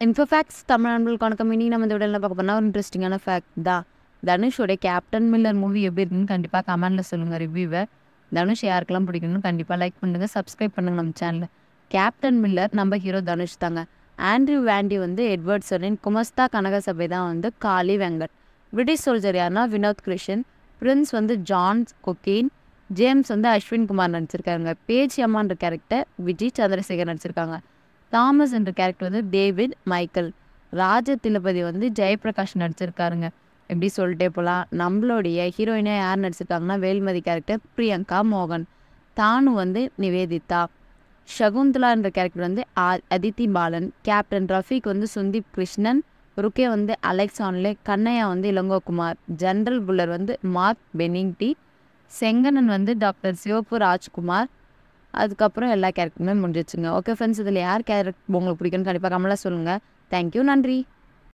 info facts Tamil நண்பர்களுக்கு வணக்கம் இனி நம்ம இந்த விடல பார்க்க போனால் ஒரு இன்ட்ரெஸ்டிங்கான ஃபேக்ட் தான் தனுஷோடைய கேப்டன் மில்லர் மூவி எப்படி இருக்குன்னு கண்டிப்பாக கமெண்ட்டில் சொல்லுங்கள் ரிவ்யூவை தனுஷ் யாருக்கெல்லாம் பிடிக்கணும்னு கண்டிப்பாக லைக் பண்ணுங்கள் சப்ஸ்கிரைப் பண்ணுங்கள் நம்ம சேனலில் கேப்டன் மில்லர் நம்ம ஹீரோ தனுஷ் தாங்க ஆண்ட்ரியூ வேண்டி வந்து எட்வர்ட் சொரின் குமஸ்தா கனகசபை தான் வந்து காளி வெங்கட் பிரிட்டிஷ் சோல்ஜர் யாருன்னா வினோத் கிருஷ்ணன் பிரின்ஸ் வந்து ஜான் கொக்கீன் ஜேம்ஸ் வந்து அஸ்வின் குமார் நடிச்சிருக்காருங்க பேச்சி அம்மான்ற கேரக்டர் விஜய் சந்திரசேகர் நடிச்சிருக்காங்க தாமஸ் என்ற கேரக்டர் வந்து டேவிட் மைக்கேல் ராஜ திலபதி வந்து ஜெயபிரகாஷ் நடிச்சிருக்காருங்க எப்படி சொல்லிட்டே போகலாம் நம்மளுடைய ஹீரோயினாக யார் நடிச்சிருக்காங்கன்னா வேல்மதி கேரக்டர் பிரியங்கா மோகன் தானு வந்து நிவேதிதா சகுந்தலா என்ற கேரக்டர் வந்து ஆ- அதித்தி பாலன் கேப்டன் ரஃபீக் வந்து சுந்தீப் கிருஷ்ணன் ருக்கே வந்து அலெக்ஸ் ஆன்லே கண்ணையா வந்து இளங்கோகுமார் ஜென்ரல் புல்லர் வந்து மார்க் பெனிங்டி செங்கனன் வந்து டாக்டர் சிவப்பு ராஜ்குமார் அதுக்கப்புறம் எல்லா கேரக்டருமே முடிஞ்சிச்சுங்க ஓகே ஃப்ரெண்ட்ஸ் இதில் யார் கேரக்டர் உங்களுக்கு பிடிக்கும்னு கண்டிப்பாக கமலாக சொல்லுங்கள் தேங்க்யூ நன்றி